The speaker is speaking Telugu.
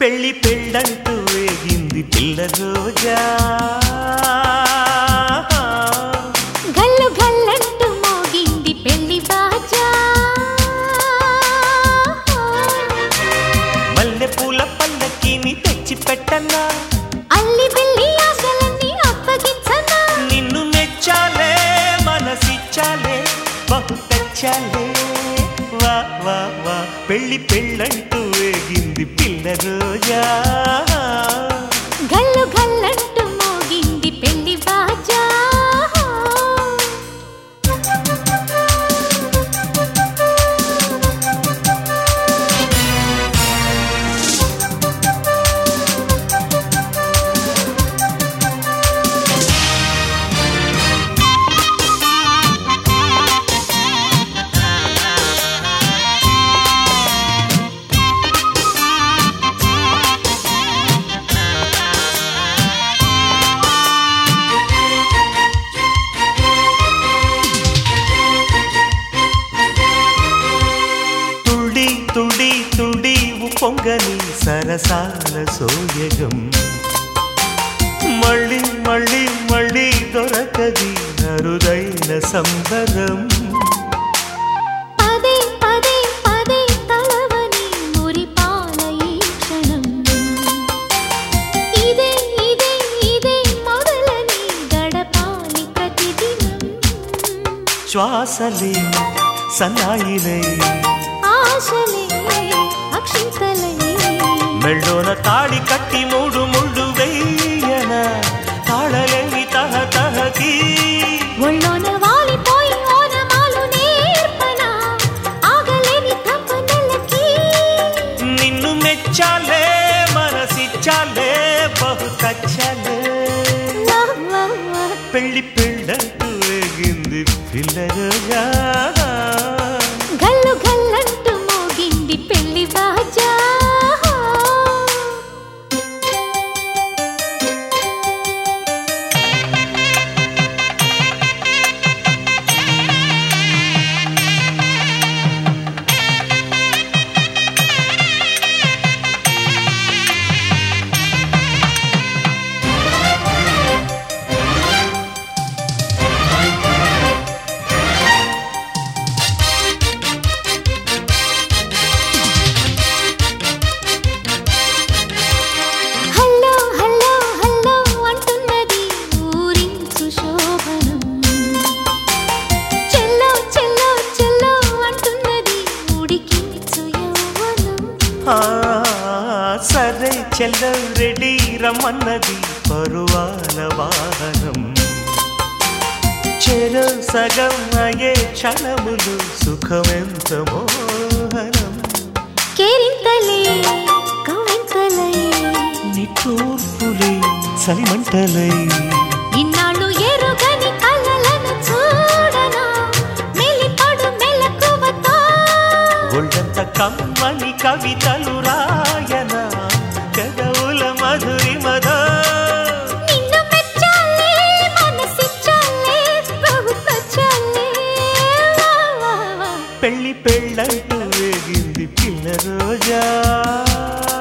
పెళ్లి పెళ్ళంటూ వేగింది పిల్ల రోజా గల్లు గల్లంటూ మోగింది పెళ్లి బాజా మల్లె పూల పల్లకిని తెచ్చి పెట్టన్నా అల్లి బిల్లి ఆశలన్నీ అప్పగించనా నిన్ను మెచ్చాలే మనసిచ్చాలే బహు తెచ్చాలే వా వా వా పెళ్లి పెళ్ళంటూ వేగింది పిల్ల రోజా గల్లు గల్లంటూ మోగింది పెళ్లి బాజా తుడి తుడి తుడి పొంగని సరసాల సోయగం మళ్ళీ మళ్ళీ మళ్ళీ దొరకది అరుదైన సంబరం పదే పదే పదే తలవని మురిపాల ఈ క్షణం ఇదే ఇదే ఇదే మొదలని గడపాలి ప్రతిదినం శ్వాసలే సన్నాయిలై ఆశలే అక్షింతలై మెళ్ళోన తాడి కట్టి మూడు ముళ్ళు వెయ్యన తాళలేని తహ తహకి ఒళ్ళోన వాలిపోయి ఓనమాలు నేర్పన ఆగలేని తపనలకి నిన్ను మెచ్చాలే మనసిచ్చాలే బహు కచ్చాలే వా, వా, వా. పెళ్లి పెళ్ళంటూ వేగింది పిల్లగా గల్లు గల్లంటూ మోగింది పెళ్లి బాజా హల్లో హల్లో హల్లో అంటున్నది ఊరించు శోభనం చెల్లో చెల్లో చెల్లో అంటున్నది ఉడికించు యౌవనం ఆ, సరే చెల్లం రెడీ రమ్మన్నది పరువాల వాహనం చెరు సగం అయ్యే క్షణములు సుఖమెంత మోహనం కేరింతలే కవింతలై నిట్టూర్పులే చలిమంటలై ఇన్నాళ్ళు ఎరుగని కలలను చూడనా మెలిపడు మెలకువతో ఒళ్ళంత కమ్మని కవితలు రాయన కదవుల మధురిమదో నిన్ను మెచ్చాలే మనసిచ్చాలే ప్రభుత్వచాలే వా వా వా పెళ్లి పెళ్ళంటూ వేగింది పిల్ల రోజా